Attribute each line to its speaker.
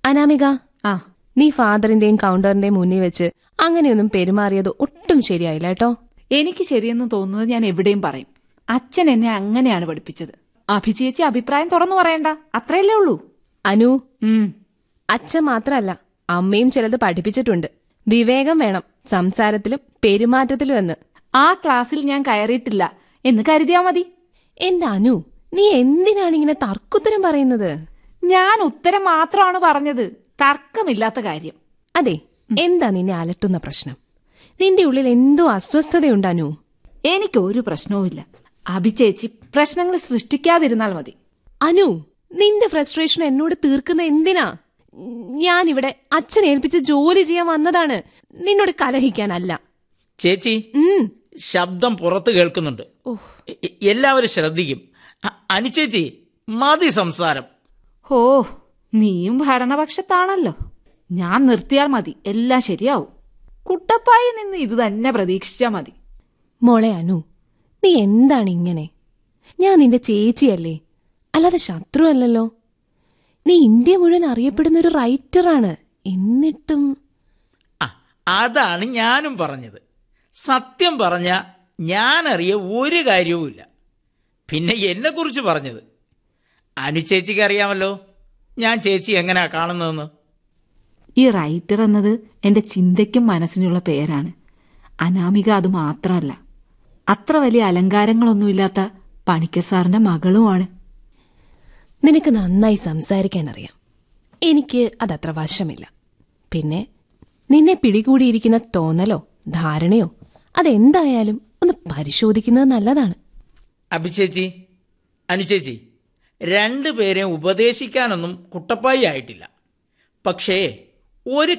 Speaker 1: അനാമിക
Speaker 2: ആ
Speaker 1: നീ ഫാദറിന്റെയും കൗണ്ടറിന്റെയും മുന്നിൽ വെച്ച് അങ്ങനെയൊന്നും പെരുമാറിയത് ഒട്ടും ശരിയായില്ല കേട്ടോ
Speaker 2: എനിക്ക് ശരിയെന്ന് തോന്നുന്നത് ഞാൻ എവിടെയും പറയും അച്ഛൻ എന്നെ അങ്ങനെയാണ് പഠിപ്പിച്ചത് അഭിചേച്ചി അഭിപ്രായം തുറന്നു പറയണ്ട അത്രയല്ലേ ഉള്ളൂ
Speaker 1: അനു
Speaker 2: ഉം
Speaker 1: അച്ഛൻ മാത്രല്ല അമ്മയും ചിലത് പഠിപ്പിച്ചിട്ടുണ്ട് വിവേകം വേണം സംസാരത്തിലും പെരുമാറ്റത്തിലും എന്ന്
Speaker 2: ആ ക്ലാസ്സിൽ ഞാൻ കയറിയിട്ടില്ല എന്ന് കരുതിയാ മതി
Speaker 1: എന്റെ അനു നീ എന്തിനാണ് ഇങ്ങനെ തർക്കുത്തരം പറയുന്നത്
Speaker 2: ഞാൻ ഉത്തരം മാത്രമാണ് പറഞ്ഞത് തർക്കമില്ലാത്ത കാര്യം
Speaker 1: അതെ എന്താ നിന്നെ അലട്ടുന്ന പ്രശ്നം നിന്റെ ഉള്ളിൽ എന്തോ അസ്വസ്ഥതയുണ്ട് അനു
Speaker 2: എനിക്ക് ഒരു പ്രശ്നവുമില്ല അഭിചേച്ചി പ്രശ്നങ്ങൾ സൃഷ്ടിക്കാതിരുന്നാൽ മതി
Speaker 1: അനു നിന്റെ ഫ്രസ്ട്രേഷൻ എന്നോട് തീർക്കുന്ന എന്തിനാ ഞാനിവിടെ അച്ഛൻ ഏൽപ്പിച്ച് ജോലി ചെയ്യാൻ വന്നതാണ് നിന്നോട് കലഹിക്കാനല്ല
Speaker 3: ചേച്ചി
Speaker 1: ഉം
Speaker 3: ശബ്ദം പുറത്ത് കേൾക്കുന്നുണ്ട്
Speaker 1: ഓഹ്.
Speaker 3: എ- എ- എല്ലാവരും ശ്രദ്ധിക്കും അ- അനുചേച്ചി മതി സംസാരം
Speaker 2: ഹോ നീയും ഭരണപക്ഷത്താണല്ലോ ഞാൻ നിർത്തിയാൽ മതി എല്ലാം ശരിയാവും കുട്ടപ്പായി നിന്ന് ഇത് തന്നെ പ്രതീക്ഷിച്ചാ മതി
Speaker 1: മോളെ അനു നീ എന്താണ് ഇങ്ങനെ ഞാൻ നിന്റെ ചേച്ചിയല്ലേ അല്ലാതെ ശത്രു അല്ലല്ലോ നീ ഇന്ത്യ മുഴുവൻ അറിയപ്പെടുന്ന ഒരു റൈറ്ററാണ് എന്നിട്ടും
Speaker 3: ആ അതാണ് ഞാനും പറഞ്ഞത് സത്യം പറഞ്ഞ ഞാനറിയ ഒരു കാര്യവുമില്ല പിന്നെ എന്നെക്കുറിച്ച് പറഞ്ഞത് അനുചേച്ചിക്ക് അറിയാമല്ലോ ഞാൻ ചേച്ചി എങ്ങനെയാ കാണുന്നതെന്ന്
Speaker 2: ഈ റൈറ്റർ എന്നത് എന്റെ ചിന്തയ്ക്കും മനസ്സിനുള്ള പേരാണ് അനാമിക അത് മാത്രമല്ല അത്ര വലിയ അലങ്കാരങ്ങളൊന്നുമില്ലാത്ത പണിക്കർ സാറിന്റെ മകളുമാണ്
Speaker 1: നിനക്ക് നന്നായി സംസാരിക്കാൻ അറിയാം എനിക്ക് അതത്ര വശമില്ല പിന്നെ നിന്നെ പിടികൂടിയിരിക്കുന്ന തോന്നലോ ധാരണയോ അതെന്തായാലും ഒന്ന് പരിശോധിക്കുന്നത് നല്ലതാണ്
Speaker 3: അഭിചേച്ചി അനുചേച്ചി രണ്ടുപേരെ ഉപദേശിക്കാനൊന്നും കുട്ടപ്പായി ആയിട്ടില്ല പക്ഷേ ഒരു